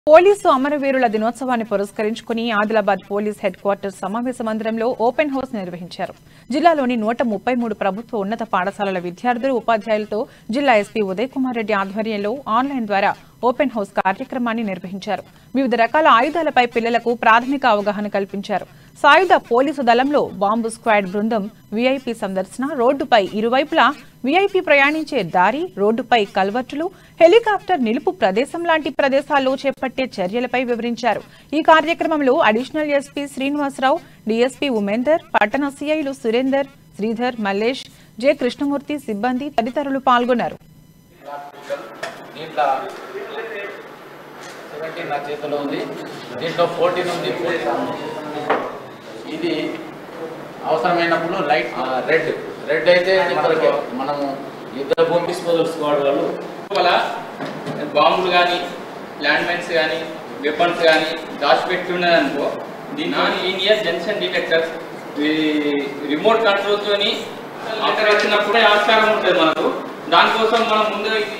Police అమరవీరుల దినోత్సవాన్ని పురస్కరించుకుని ఆదిలాబాద్ పోలీస్ హెడ్ క్వార్టర్స్ సమావేశ మందిరంలో ఓపెన్ హౌస్ నిర్వహించారు జిల్లాలోని నూట ముప్పై మూడు ప్రభుత్వ ఉన్నత పాఠశాలల విద్యార్థులు ఉపాధ్యాయులతో జిల్లా ఎస్పీ ఉదయ్ కుమార్ రెడ్డి ఆధ్వర్యంలో ఆన్లైన్ ద్వారా ఓపెన్ హౌస్ కార్యక్రమాన్ని నిర్వహించారు వివిధ రకాల ఆయుధాలపై పిల్లలకు ప్రాథమిక అవగాహన కల్పించారు సాయుధ పోలీసు దళంలో బాంబు స్క్వాడ్ బృందం వీఐపీ సందర్శన రోడ్డుపై ఇరువైపులా వీఐపీ ప్రయాణించే దారి రోడ్డుపై కల్వర్టులు హెలికాప్టర్ నిలుపు ప్రదేశం లాంటి ప్రదేశాల్లో చేపట్టే చర్యలపై వివరించారు ఈ కార్యక్రమంలో additional SP Srinivasarao DSP Umender పట్టణ సీఐలు సురేందర్ శ్రీధర్ మల్లేష్ జె కృష్ణమూర్తి సిబ్బంది తదితరులు పాల్గొన్నారు దీంట్లో సెవెంటీన్ నా చేతిలో ఉంది దీంట్లో ఫోర్టీన్ ఉంది 14 ఉంది. ఇది అవసరమైనప్పుడు లైట్ రెడ్ రెడ్ అయితే మనకి మనము యుద్ధ భూమి డిస్పోజల్ స్క్వాడ్ వాళ్ళు లోపల బాంబులు కానీ ల్యాండ్ మైన్స్ కానీ వెపన్స్ కానీ దాచిపెట్టి ఉన్నదనుకో దీని non linear junction detectors remote కంట్రోల్తోని ఆఫర్ వచ్చినప్పుడే ఆస్కారం ఉంటుంది మనకు దానికోసం మనం ముందు ఇది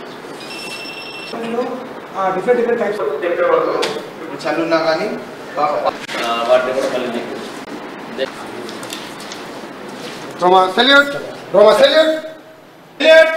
డిఫరెంట్ డిఫరెంట్ టైప్స్ ఇప్పుడు చలి ఉన్నా కానీ బాగా వాటిని కూడా మళ్ళీ మీకు రోమా సెల్యూట్ రోమా సెల్యూట్ సెల్యూట్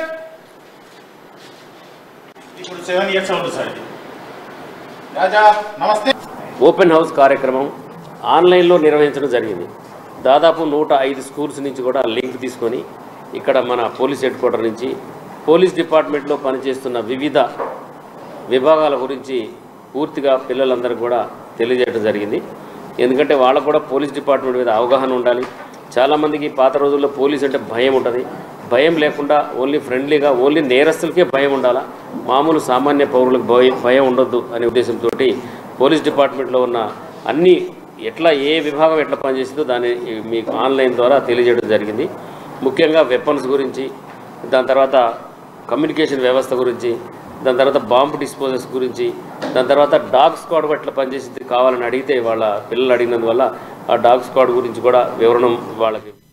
ఇప్పుడు సెవెన్ ఇయర్స్ అవుతుంది సార్ ఇది రాజా నమస్తే ఓపెన్ హౌస్ కార్యక్రమం ఆన్లైన్లో నిర్వహించడం జరిగింది దాదాపు నూట ఐదు స్కూల్స్ నుంచి కూడా లింక్ తీసుకొని ఇక్కడ మన పోలీస్ హెడ్ క్వార్టర్ నుంచి పోలీస్ డిపార్ట్మెంట్లో పనిచేస్తున్న వివిధ విభాగాల గురించి పూర్తిగా పిల్లలందరూ కూడా తెలియజేయడం జరిగింది ఎందుకంటే వాళ్ళకు కూడా పోలీస్ డిపార్ట్మెంట్ మీద అవగాహన ఉండాలి చాలామందికి పాత రోజుల్లో పోలీస్ అంటే భయం ఉంటుంది భయం లేకుండా ఓన్లీ ఫ్రెండ్లీగా ఓన్లీ నేరస్తులకే భయం ఉండాలా మామూలు సామాన్య పౌరులకు భయం భయం ఉండొద్దు అనే ఉద్దేశంతో పోలీస్ డిపార్ట్మెంట్లో ఉన్న అన్ని ఎట్లా ఏ విభాగం ఎట్లా పనిచేసిందో దాన్ని మీకు ఆన్లైన్ ద్వారా తెలియజేయడం జరిగింది ముఖ్యంగా వెపన్స్ గురించి దాని తర్వాత కమ్యూనికేషన్ వ్యవస్థ గురించి దాని తర్వాత బాంబు డిస్పోజల్స్ గురించి దాని తర్వాత డాగ్ స్క్వాడ్ ఎట్లా పనిచేసింది కావాలని అడిగితే వాళ్ళ పిల్లలు అడిగినందువల్ల ఆ డాగ్ స్క్వాడ్ గురించి కూడా వివరణం వాళ్ళకి